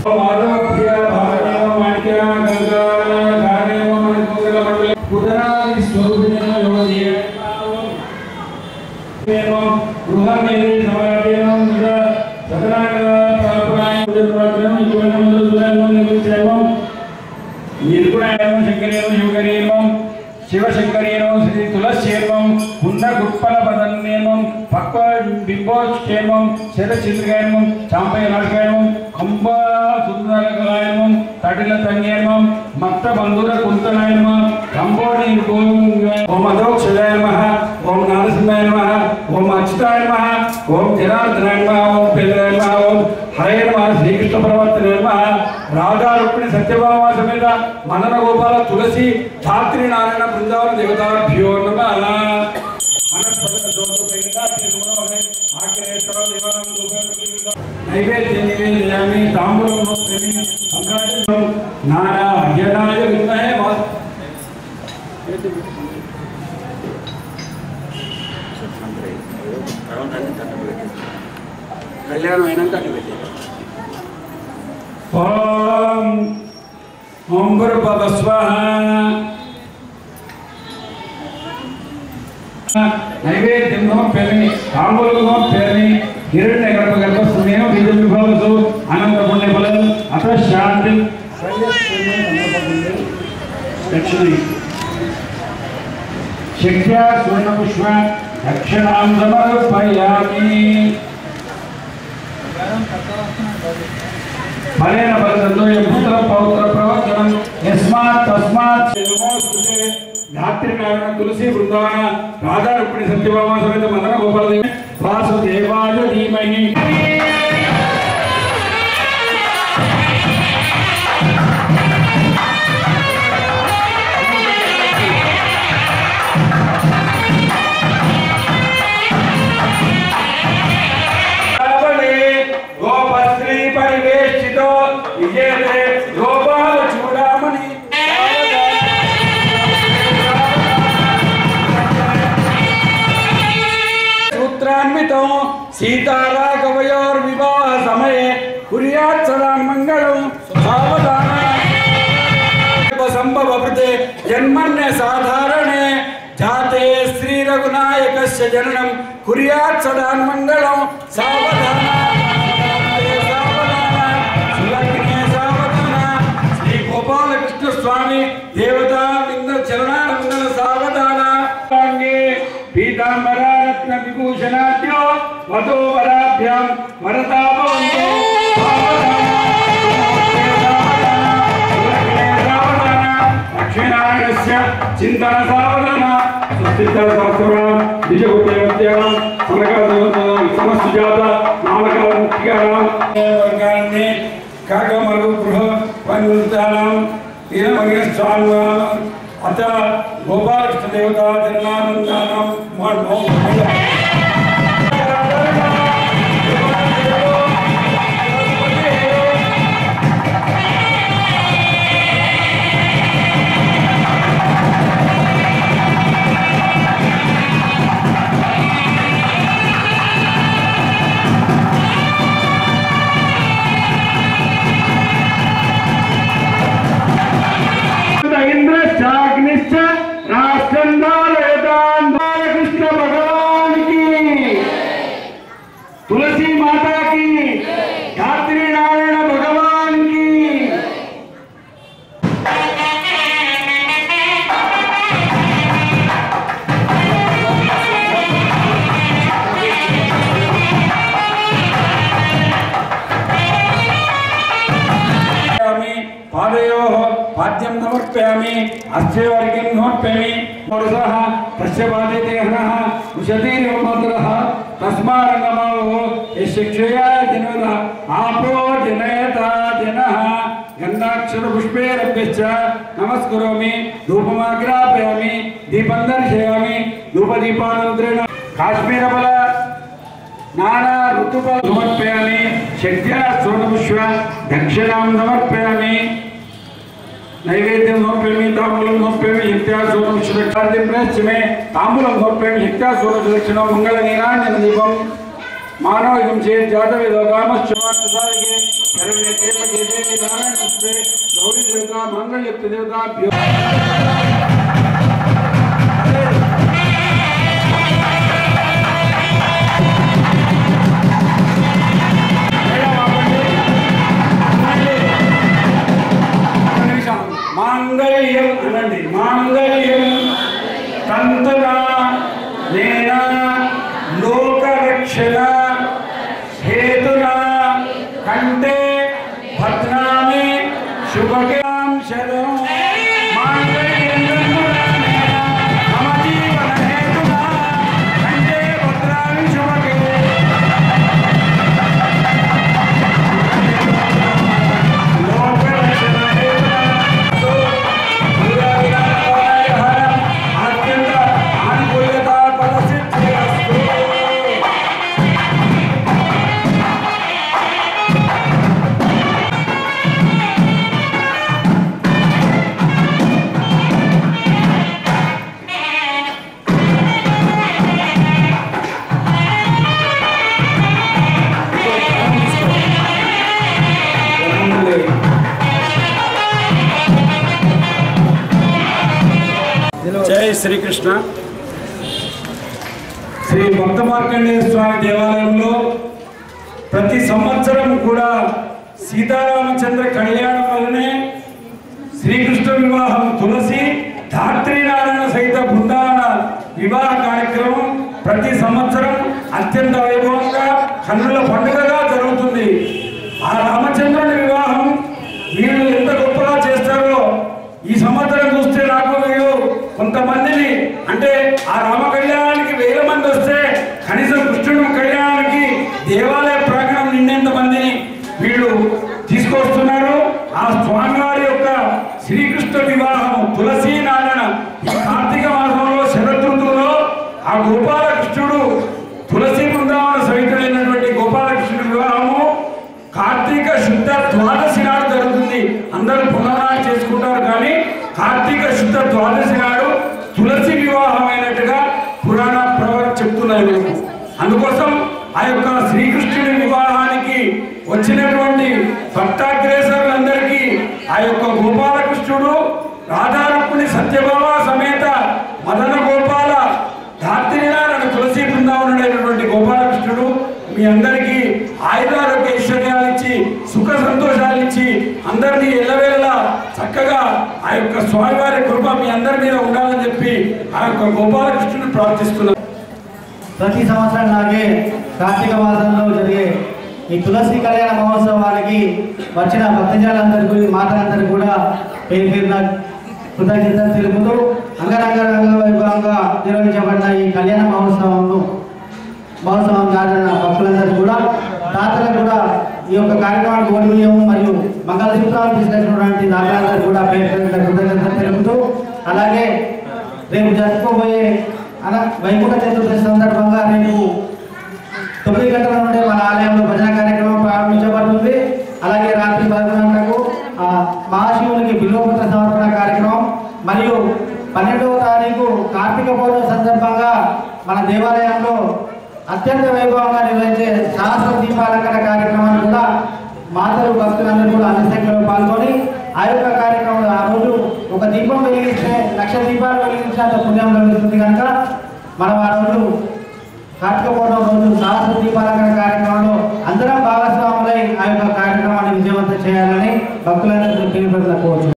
మాధవప్రియ భారతీయ మాణిక్య గంగా గానేవ మణిపూరల మండల కుదరాది స్వరూపిణి యోగి ఏవం గృహమేది సమయాదేవం నిద సకలాంగ పరపరాయ ఉదయప్రాగ్రం ఇటువంటి ముందు సురేంద్రం నిర్మించేవం నిర్గుణేవం శంకరేవం శివకరేవం శివశంకరేవం శ్రీ తులస్యేవం కుండగుప్పల పదన్నేవం పక్వ బింబోక్షేమం శరచిత్రకేమం చాంపయ నాటకేమం కంబ సుందరకలాయమం తటిల తంగేమం మత్త బంధుర కుంతనాయమం కంబోడి ఓం అధోక్షయాయ నమః ఓం నారసింహాయ నమః ఓం అచ్యుతాయ నమః ఓం జనార్దనాయ నమః ఓం పెద్దరాయ నమః ఓం హరే నమః శ్రీకృష్ణ పరమాత్మ నమః రాధా రుక్మిణి సత్యభామ సమేత మనన గోపాల తులసి ధాత్రి నారాయణ బృందావన దేవతాభ్యో నమః నైవేద్య నివేదయామి తాంబూలం సంరాజం నారాయణాయ విద్మహే వా- కళ్యాణం అయినాక అటు పెట్టి ఓం ఓం గురుపద స్వాహ నైవేద్యం పేరుని తాంబూలం పేరుని హిరణ్య గర్భ గర్భస్థునేమ బీజం విభవసు అనంత పుణ్య ఫలం అత శాంతి దక్షిణ శక్త్యా స్వర్ణపుష్ప దక్షిణాం సమర్పయామి ఫలేన ఫలితంతో పుత్ర పౌత్ర ప్రవచనం యస్మాత్ తస్మాత్ నమోస్తుతే ధాత్రి నారాయణ తులసి బృందావన రాధా రుక్మిణి సత్యభామ సమేత మదన గోపాల వాసుదేవాయ ధీమహి రావణే గోపశ్రీ పరివేష్టితో విజయతే గోపాల చూడమని సూత్రాన్వితం సీతారాఘవయోర్వివాహ సమయే కుర్యాత్ సదా మంగళం సావధాన సంభవ కృతే జన్మన్య సాధారణే జాతే శ్రీ రఘునాయకస్య జననం కుర్యాత్ సదా మంగళం సావధాన సావధాన సులగ్నే సావధాన శ్రీ గోపాలకృష్ణ స్వామి దేవతా వింద చరణానందన సావధాన సాంగే పీతాంబరారత్న విభూషణాద్యో వధో వరాభ్యాం వరతాపవంతో లక్ష్మీనారాయణస్య చింతన సావధాన సుస్థిత సహస్రం నిజగుప్తేవత్యాం సమకాదేవతాం సమస్తుజాత నామకాల ముఖ్యానాం వర్గాన్ని కాకమలు గృహ పండితానాం ఈనమగిన స్వామివారం అత గోపాలకృష్ణ దేవతా జన్మానందానం మోహ ఇంద్రశ్చాగ్నిశ్చ రాష్ట్రందాలయదాంబాలకృష్ణ భగవానికి తులసి మాతాకి యాత్రి నారాయణ భగవానికి సమర్పయామి పాదయోః పాద్యం సమర్పయామి అస్యవర్గం సమర్పయామి పురుషः తస్య పాదే దేహనः ఉషధీర్మధురः తస్మారంగమావో యశిక్షయా జనవద ఆపో జనయత జనః గంధాక్షర పుష్పేరభ్యశ్చ నమస్కరోమి ధూపమాగ్రాపయామి దీపం దర్శయామి ధూపదీపానంతరేణ కాశ్మీరఫల నానా ఋతుప సమర్పయామి శక్త్యా స్వర్ణపుష్ప దక్షిణాం సమర్పయామి నైవేద్యం సమర్పయామి తాంబూలం సమర్పయామి శక్త్యా స్వర్ణపుష్ప ప్రశ్చమే తాంబూలం సమర్పయామి శక్త్యా స్వర్ణపుష్ప దక్షిణం మంగళ నీరాంజన దీపం మానవ చేత్ జాత విధోగామశ్చమాత్సారికే సర్వేత్రే మధ్యదే నారాయణ నమస్తే గౌరీ దేవత మంగళయుక్త దేవతాభ్యో మాంగళ్యం అనండి మాంగళ్యం తంతునా నేనా లోకరక్షణ హేతునా కంటే భద్రామి శుభకాం శరం మాంగళ్యం తంతునా నేనా మమ జీవన హేతునా కంటే భద్రామి శుభకే జై శ్రీకృష్ణ శ్రీ భక్త మార్కండేయ స్వామి దేవాలయంలో ప్రతి సంవత్సరం కూడా సీతారామచంద్ర కళ్యాణం వలనే శ్రీకృష్ణ వివాహం తులసి ధాత్రీనారాయణ సహిత బృందావన వివాహ కార్యక్రమం ప్రతి సంవత్సరం అత్యంత వైభవంగా కన్నుల పండుగగా జరుగుతుంది ఆ రామచంద్రుని వివాహం వీళ్ళు ఎంత గొప్పగా చేస్తారో ఈ సంవత్సరం చూస్తే నాకు వీళ్ళు కొంతమందిని అంటే ఆ రామ కళ్యాణానికి వేల మంది వస్తే కనీసం కృష్ణుడి కళ్యాణానికి దేవాలయ ప్రాంగణం నిండేంత మందిని వీళ్ళు తీసుకొస్తున్నారు ఆ స్వామివారి యొక్క శ్రీకృష్ణ వివాహం తులసీ నారాయణ ఈ కార్తీక మాసంలో శరదృతువులో ఆ గోపాలకృష్ణుడు తులసి బృందావన సహితుడైనటువంటి గోపాలకృష్ణుడి వివాహము కార్తీక శుద్ధ ద్వాదశి నాడు జరుగుతుంది అందరూ పునరాలు చేసుకుంటారు కానీ కార్తీక శుద్ధ ద్వాదశి నాడు తులసి వివాహమైనట్టుగా పురాణ ప్రవర్ చెప్తున్నాయి మనకు అందుకోసం ఆ యొక్క శ్రీకృష్ణుడి వివాహానికి వచ్చినటువంటి భక్తాగ్రేసరులందరికీ ఆ యొక్క గోపాలకృష్ణుడు రాధారూపుని సత్యభామ సమేత మదన గోపాల ధాత్రినారాయణ తులసి బృందావనుడైనటువంటి గోపాలకృష్ణుడు మీ అందరికీ ఆయుధారోగ్య ఐశ్వర్యాలు ఇచ్చి సుఖ సంతోషాలు ఇచ్చి అందరినీ ఎల్లవేళలా చక్కగా ఆ యొక్క స్వామివారి కృప మీ అందరి మీద ఉండాలని చెప్పి ఆ యొక్క గోపాలకృష్ణుని ప్రార్థిస్తున్నాను ప్రతి సంవత్సరం లాగే కార్తీక మాసంలో జరిగే ఈ తులసి కళ్యాణ మహోత్సవానికి వచ్చిన భక్తజనులందరికీ మాతలందరికీ కూడా పేరు పేరున కృతజ్ఞతలు తెలుపుతూ అంగరంగ రంగ వైభవంగా నిర్వహించబడిన ఈ కళ్యాణ మహోత్సవంను మహోత్సవం కారణన భక్తులందరూ కూడా దాతలకు కూడా ఈ యొక్క కార్యక్రమానికి ఓడియం మరియు మంగళ సూత్రాలు తీసుకొచ్చినటువంటి దాతలందరూ కూడా పేరు పేరున కృతజ్ఞతలు తెలుపుతూ అలాగే రేపు జరుపుకోబోయే అన వైకుంఠ చతుర్దశి సందర్భంగా రేపు తొమ్మిది గంటల నుండి మన ఆలయంలో భజన కార్యక్రమం ప్రారంభించబడుతుంది అలాగే రాత్రి పదకొండు గంటలకు ఆ, మహాశివునికి బిల్వపత్ర సమర్పణ కార్యక్రమం మరియు పన్నెండవ తారీఖు కార్తీక పౌర్ణమి సందర్భంగా మన దేవాలయంలో అత్యంత వైభవంగా నిర్వహించే సహస్ర దీపాలంకరణ కార్యక్రమాన్ని కూడా మాతలు భక్తులందరూ కూడా అన్ని సంఖ్యలో పాల్గొని ఆ యొక్క కార్యక్రమంలో ఆ రోజు ఒక దీపం వెలిగిస్తే లక్ష దీపాలు వెలిగించినంత పుణ్యం కలుగుతుంది కనుక మనం ఆ రోజు కార్తీక పౌర్ణమి రోజు సహస్ర దీపాలంకరణ కార్యక్రమంలో అందరం భాగస్వాములై ఆ యొక్క కార్యక్రమాన్ని విజయవంతం చేయాలని భక్తులందరూ పేరు కోవచ్చు